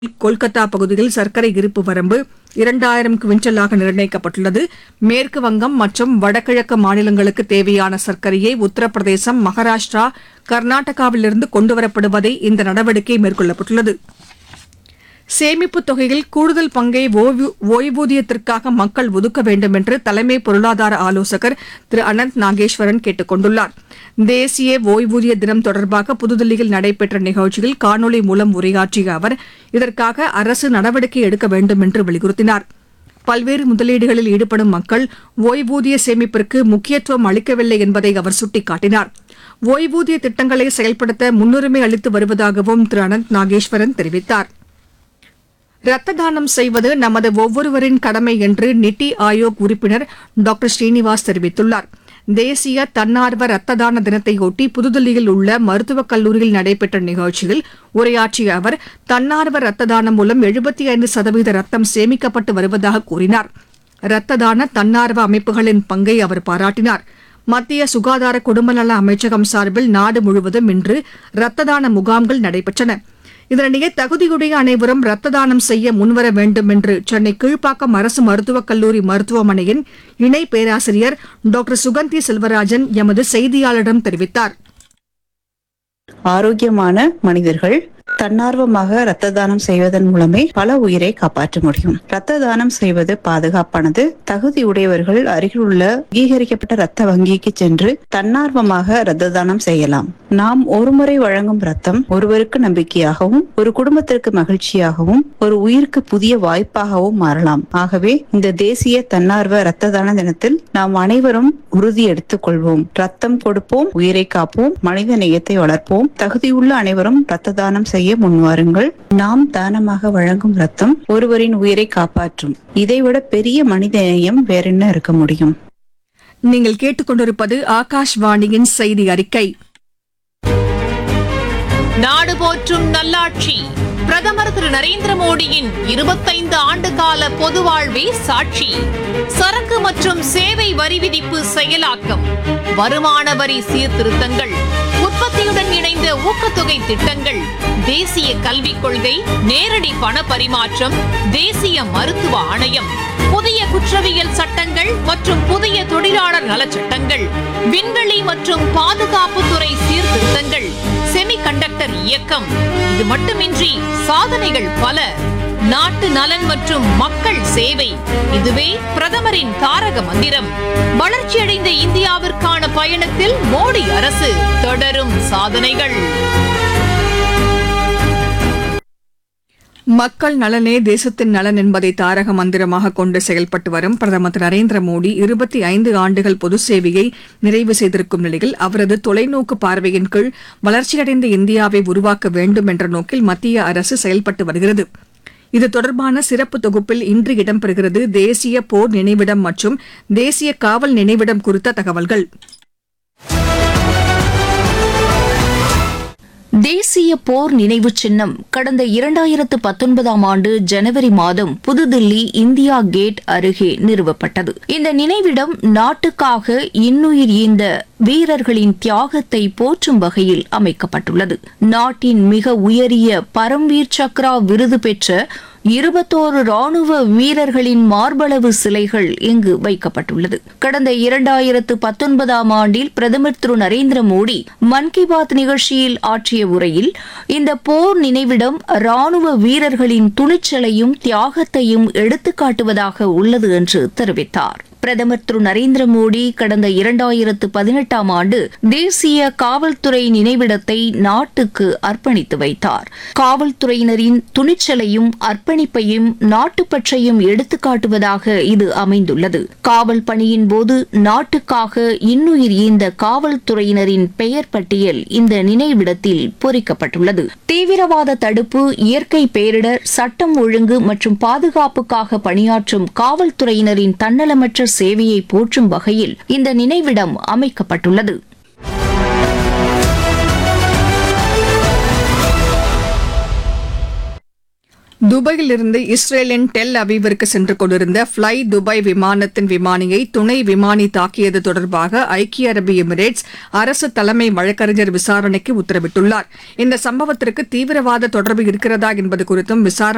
கொல்கத்தா பகுதியில் சர்க்கரை இருப்பு வரம்பு இரண்டாயிரம் குவிண்டலாக நிர்ணயிக்கப்பட்டுள்ளது மேற்கு வங்கம் மற்றும் வடகிழக்கு மாநிலங்களுக்கு தேவையான சர்க்கரையை உத்தரப்பிரதேசம் மகாராஷ்டிரா கர்நாடகாவிலிருந்து கொண்டுவரப்படுவதை இந்த நடவடிக்கை மேற்கொள்ளப்பட்டுள்ளது சேமிப்புத் தொகையில் கூடுதல் பங்கை ஓய்வு- ஓய்வூதியத்திற்காக மக்கள் ஒதுக்க வேண்டும் என்று தலைமை பொருளாதார ஆலோசகர் திரு அனந்த் நாகேஸ்வரன் கேட்டுக் கொண்டுள்ளார் தேசிய ஓய்வூதிய தினம் தொடர்பாக புதுதில்லியில் நடைபெற்ற நிகழ்ச்சியில் காணொலி மூலம் உரையாற்றிய அவர் இதற்காக அரசு நடவடிக்கை எடுக்க வேண்டும் என்று வலியுறுத்தினார் பல்வேறு முதலீடுகளில் ஈடுபடும் மக்கள் ஓய்வூதிய சேமிப்பிற்கு முக்கியத்துவம் அளிக்கவில்லை என்பதை அவர் சுட்டிக்காட்டினார் ஓய்வூதிய திட்டங்களை செயல்படுத்த முன்னுரிமை அளித்து வருவதாகவும் திரு அனந்த் நாகேஸ்வரன் தெரிவித்தார் ரத்த தானம் செய்வது நமது ஒவ்வொருவரின் கடமை என்று நித்தி ஆயோக் உறுப்பினர் டாக்டர் ஸ்ரீனிவாஸ் தெரிவித்துள்ளார் தேசிய தன்னார்வ ரத்த தான தினத்தையொட்டி புதுதில்லியில் உள்ள மருத்துவக் கல்லூரியில் நடைபெற்ற நிகழ்ச்சியில் உரையாற்றிய அவர் தன்னார்வ ரத்த தானம் மூலம் 75% சதவீத ரத்தம் சேமிக்கப்பட்டு வருவதாக கூறினார் ரத்த தான தன்னார்வ அமைப்புகளின் பங்கை அவர் பாராட்டினார் மத்திய சுகாதார குடும்பநல அமைச்சகம் சார்பில் நாடு முழுவதும் இன்று ரத்த தான முகாம்கள் நடைபெற்றன இதனிடையே தகுதியுடைய அனைவரும் ரத்த தானம் செய்ய முன்வர வேண்டும் என்று சென்னை கீழ்ப்பாக்கம் அரசு மருத்துவக் கல்லூரி மருத்துவமனையின் இணை பேராசிரியர் டாக்டர் சுகந்தி செல்வராஜன் எமது செய்தியாளரிடம் தெரிவித்தார் ஆரோக்கியமான மனிதர்கள் தன்னார்வமாக இரத்த தானம் செய்வதன் மூலமே பல உயிரை காப்பாற்ற முடியும் இரத்த தானம் செய்வது பாதுகாப்பானது தகுதியுடையவர்கள் அருகில் உள்ள அங்கீகரிக்கப்பட்ட இரத்த வங்கிக்கு சென்று தன்னார்வமாக இரத்த தானம் செய்யலாம் நாம் ஒருமுறை வழங்கும் ரத்தம் ஒருவருக்கு நம்பிக்கையாகவும் ஒரு குடும்பத்திற்கு மகிழ்ச்சியாகவும் ஒரு உயிருக்கு புதிய வாய்ப்பாகவும் மாறலாம் ஆகவே இந்த தேசிய தன்னார்வ இரத்த தான தினத்தில் நாம் அனைவரும் உறுதி எடுத்துக் கொள்வோம் ரத்தம் கொடுப்போம் உயிரை காப்போம் மனித நேயத்தை வளர்ப்போம் தகுதியுள்ள அனைவரும் இரத்த தானம் செய்ய முன்வாருங்கள் நாம் தானமாக வழங்கும் ரத்தம் ஒருவரின் உயிரை காப்பாற்றும் இதைவிட பெரிய மனித நேயம் வேறென்ன இருக்க முடியும் நீங்கள் கேட்டுக்கொண்டிருப்பது ஆகாஷ்வாணியின் செய்தி அறிக்கை நாடு போற்றும் நல்லாட்சி பிரதமர் திரு நரேந்திர மோடியின் இருபத்தைந்து ஆண்டு கால பொது வாழ்வே சாட்சி சரக்கு மற்றும் சேவை வரி விதிப்பு செயலாக்கம் வருமான வரி சீர்திருத்தங்கள் உற்பத்தியுடன் இணைந்த ஊக்கத்தொகை திட்டங்கள் தேசிய கல்விக் கொள்கை நேரடி பண பரிமாற்றம் தேசிய மருத்துவ ஆணையம் புதிய குற்றவியல் சட்டங்கள் மற்றும் புதிய தொழிலாளர் நலச் சட்டங்கள் விண்வெளி மற்றும் பாதுகாப்புத்துறை சீர்திருத்தங்கள் செமிகண்டக்டர் இயக்கம் இது மட்டுமின்றி சாதனைகள் பல நாட்டு நலன் மற்றும் மக்கள் சேவை இதுவே பிரதமரின் தாரக மந்திரம் வளர்ச்சியடைந்த இந்தியாவிற்கான பயணத்தில் மோடி அரசு தொடரும் சாதனைகள் மக்கள் நலனே தேசத்தின் நலன் என்பதை தாரக மந்திரமாக கொண்டு செயல்பட்டு வரும் பிரதமர் திரு நரேந்திர மோடி இருபத்தி ஐந்து ஆண்டுகள் பொது சேவையை நிறைவு செய்திருக்கும் நிலையில் அவரது தொலைநோக்கு பார்வையின் கீழ் வளர்ச்சியடைந்த இந்தியாவை உருவாக்க வேண்டும் என்ற நோக்கில் மத்திய அரசு செயல்பட்டு வருகிறது இது தொடர்பான சிறப்பு தொகுப்பில் இன்று இடம்பெறுகிறது தேசிய போர் நினைவிடம் மற்றும் தேசிய காவல் நினைவிடம் குறித்த தகவல்கள் தேசிய போர் நினைவு சின்னம் கடந்த இரண்டாயிரத்து பத்தொன்பதாம் ஆண்டு ஜனவரி மாதம் புதுதில்லி இந்தியா கேட் அருகே நிறுவப்பட்டது இந்த நினைவிடம் நாட்டுக்காக இன்னுயிர் ஈந்த வீரர்களின் தியாகத்தை போற்றும் வகையில் அமைக்கப்பட்டுள்ளது நாட்டின் மிக உயரிய பரம்வீர் சக்ரா விருது பெற்ற இருபத்தோரு ராணுவ வீரர்களின் மார்பளவு சிலைகள் இங்கு வைக்கப்பட்டுள்ளது கடந்த இரண்டாயிரத்து பத்தொன்பதாம் ஆண்டில் பிரதமர் திரு நரேந்திர மோடி மன் கி பாத் நிகழ்ச்சியில் ஆற்றிய உரையில் இந்த போர் நினைவிடம் ராணுவ வீரர்களின் துணிச்சலையும் தியாகத்தையும் எடுத்துக்காட்டுவதாக உள்ளது என்று தெரிவித்தார் பிரதமர் திரு நரேந்திர மோடி கடந்த இரண்டாயிரத்து பதினெட்டாம் ஆண்டு தேசிய காவல்துறை நினைவிடத்தை நாட்டுக்கு அர்ப்பணித்து வைத்தார் காவல்துறையினரின் துணிச்சலையும் அர்ப்பணிப்பையும் நாட்டுப்பற்றையும் எடுத்துக்காட்டுவதாக இது அமைந்துள்ளது காவல் பணியின் போது நாட்டுக்காக இன்னுயிர் ஈந்த காவல்துறையினரின் பெயர் பட்டியல் இந்த நினைவிடத்தில் பொறிக்கப்பட்டுள்ளது தீவிரவாத தடுப்பு இயற்கை பேரிடர் சட்டம் ஒழுங்கு மற்றும் பாதுகாப்புக்காக பணியாற்றும் காவல்துறையினரின் தன்னலமற்ற சேவையை போற்றும் வகையில் இந்த நினைவிடம் அமைக்கப்பட்டுள்ளது துபாயிலிருந்து இஸ்ரேலின் டெல் அவீவிற்கு சென்று கொண்டிருந்த ஃப்ளை துபாய் விமானத்தின் விமானியை துணை விமானி தாக்கியது தொடர்பாக ஐக்கிய அரபு எமிரேட்ஸ் அரசு தலைமை வழக்கறிஞர் விசாரணைக்கு உத்தரவிட்டுள்ளார் இந்த சம்பவத்திற்கு தீவிரவாத தொடர்பு இருக்கிறதா என்பது குறித்தும் விசாரணை